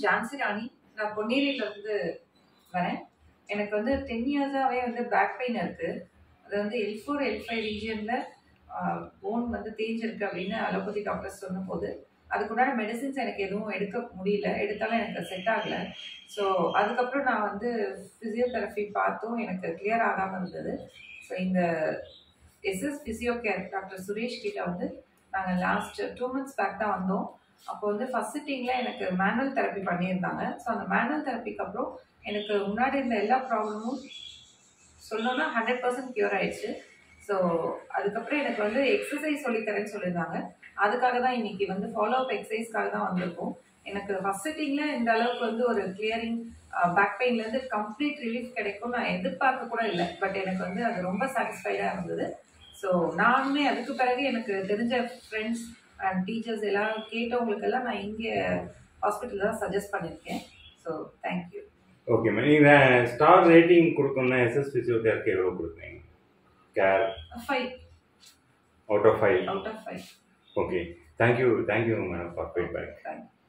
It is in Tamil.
ஜான்சி ராணி நான் பொன்னேரியில இருந்து வரேன் எனக்கு வந்து டென் இயர்ஸாகவே வந்து பேக் பெயின் இருக்குது அது வந்து எல் ஃபோர் எல் ஃபைவ் ரீஜனில் போன் வந்து தேஞ்சிருக்கு அப்படின்னு அலோபதி டாக்டர்ஸ் சொன்னபோது அதுக்குண்டான மெடிசின்ஸ் எனக்கு எதுவும் எடுக்க முடியல எடுத்தாலும் எனக்கு செட் ஆகலை ஸோ அதுக்கப்புறம் நான் வந்து ஃபிசியோதெரப்பி பார்த்தும் எனக்கு கிளியர் ஆகாமல் இருந்தது ஸோ இந்த SS physio care doctor Suresh கிட்ட வந்து நாங்கள் லாஸ்ட் டூ மந்த்ஸ் பேக் தான் வந்தோம் அப்போ வந்து ஃபர்ஸ்ட் சிட்டிங்கில் எனக்கு மேனுவல் தெரப்பி பண்ணியிருந்தாங்க ஸோ அந்த மேனுவல் தெரப்பிக்கு அப்புறம் எனக்கு முன்னாடி இருந்த எல்லா ப்ராப்ளமும் சொல்லணும்னா ஹண்ட்ரட் பர்சன்ட் க்யூர் ஆயிடுச்சு ஸோ அதுக்கப்புறம் எனக்கு வந்து எக்ஸசைஸ் சொல்லித்தரேன்னு சொல்லியிருந்தாங்க அதுக்காக தான் இன்னைக்கு வந்து ஃபாலோ அப் எக்ஸசைஸ்க்காக தான் வந்திருக்கோம் எனக்கு ஃபர்ஸ்ட் சிட்டிங்கில் இந்த அளவுக்கு வந்து ஒரு கிளியரிங் பேக் பெயின்லேருந்து கம்ப்ளீட் ரிலீஃப் கிடைக்கும் நான் எதிர்பார்க்க கூட இல்லை பட் எனக்கு வந்து அது ரொம்ப சாட்டிஸ்ஃபைடாக இருந்தது ஸோ நானுமே அதுக்கு பிறகு எனக்கு தெரிஞ்ச ஃப்ரெண்ட்ஸ் அண்ட் டீச்சர்ஸ் எல்லாம் கேட்டவங்களுக்கெல்லாம் நான் இங்கே ஹாஸ்பிட்டல் தான் சஜஸ்ட் பண்ணியிருக்கேன் ஸோ தேங்க்யூ ஓகே மேம் நீங்கள் ஸ்டார் ரேட்டிங் கொடுக்கணும்னா எஸ்எஸ் ஃபிசியோதெரப்பி எவ்வளோ கொடுப்பீங்க care five out of five out of five okay thank you thank you madam for feedback thank you